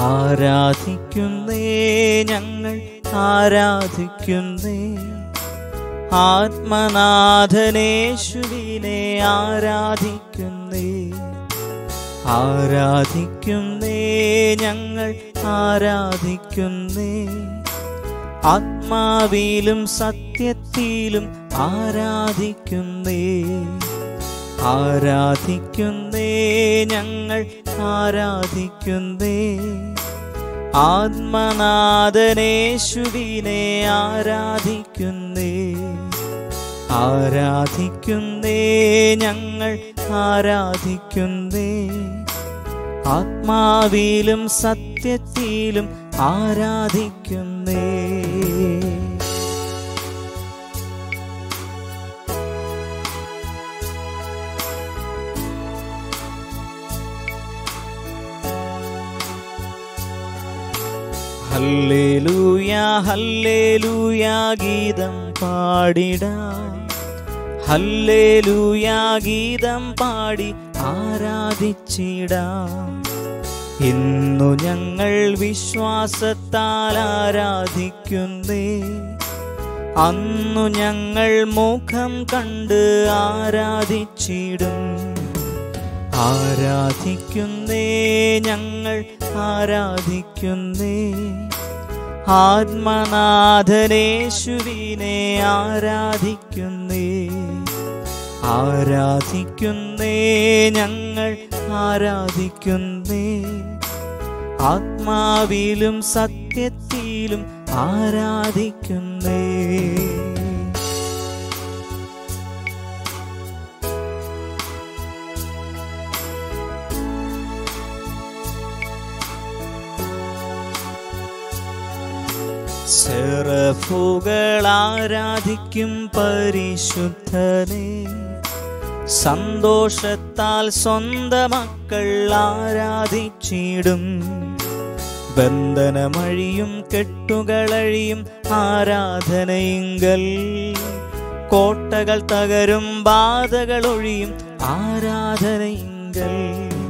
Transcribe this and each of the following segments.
ആരാധിക്കുന്നേ ഞങ്ങൾ ആരാധിക്കുന്നേ ആത്മനാഥനേശുവിനെ ആരാധിക്കുന്നേ ആരാധിക്കുന്നേ ഞങ്ങൾ ആരാധിക്കുന്നേ ആത്മാവിലും സത്യത്തിലും ആരാധിക്കുന്നേ ആരാധിക്കുന്നേ ഞങ്ങൾ ആരാധിക്കുന്നേ ആത്മനാഥനേശുവിനെ ആരാധിക്കുന്നേ ആരാധിക്കുന്നേ ഞങ്ങൾ ആരാധിക്കുന്നേ ആത്മാവിലും സത്യത്തിലും ആരാധിക്കുന്നേ ഹല്ലേലൂയ ഹല്ലേലൂയ ഗീതം പാടിടാം ഹല്ലേലൂയ ഗീതം പാടി ആരാധിച്ചിടാം ഇന്നു ഞങ്ങൾ വിശ്വാസത്താൽ ആരാധിക്കുന്നേ അന്നു ഞങ്ങൾ മുഖം കണ്ട് ആരാധിച്ചിടും ആരാധിക്കുന്നേ ഞങ്ങൾ ആരാധിക്കുന്നേ ആത്മനാഥനേശുവിനെ ആരാധിക്കുന്നേ ആരാധിക്കുന്നേ ഞങ്ങൾ ആരാധിക്കുന്നേ ആത്മാവിലും സത്യത്തിലും ആരാധിക്കുന്നേ സെറഫുകൾ ആരാധിക്കും പരിശുദ്ധനെ സന്തോഷത്താൽ സ്വന്തം മക്കൾ ആരാധിച്ചിടും ബന്ധനമഴിയും കെട്ടുകളഴിയും ആരാധനയിങ്കൽ കോട്ടകൾ തകരും ബാധകൾ ഒഴിയും ആരാധനയിങ്കൽ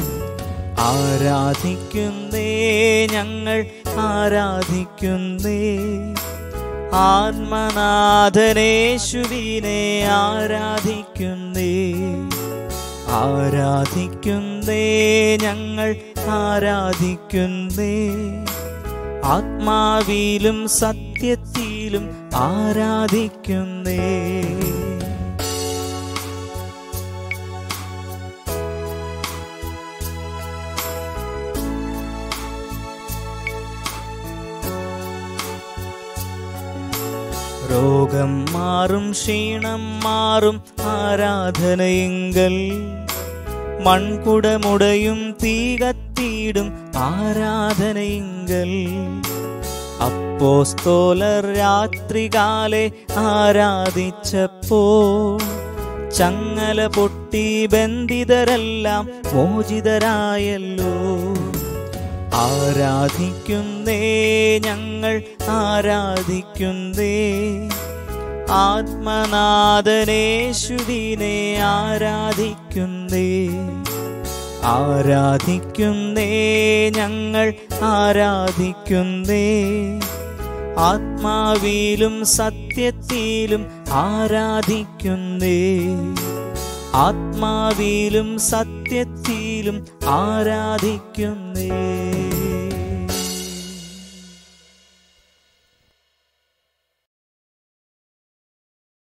ആരാധിക്കുന്നേ ഞങ്ങൾ ആരാധിക്കുന്നേ ആത്മനാഥനേശുവിനെ ആരാധിക്കുന്നേ ആരാധിക്കുന്നേ ഞങ്ങൾ ആരാധിക്കുന്നേ ആത്മാവിലും സത്യത്തിലും ആരാധിക്കുന്നേ രോഗം മാറും ക്ഷീണം മാറും ആരാധനയെങ്കൽ മൺകുടമുടയും തീ കത്തിയിടും ആരാധനയെങ്കൽ അപ്പോസ്തോലർ രാത്രികാലെ ആരാധിച്ചപ്പോ ചങ്ങല പൊട്ടി ബന്ധിതരെല്ലാം മോചിതരായല്ലോ ആരാധിക്കുന്നേ ഞങ്ങൾ ആരാധിക്കുന്നേ ആത്മനാഥനേശുവിനെ ആരാധിക്കുന്നേ ആരാധിക്കുന്നേ ഞങ്ങൾ ആരാധിക്കുന്നേ ആത്മാവിലും സത്യത്തിലും ആരാധിക്കുന്നേ ആത്മാവിലും സത്യത്തിലും ആരാധിക്കുന്നേ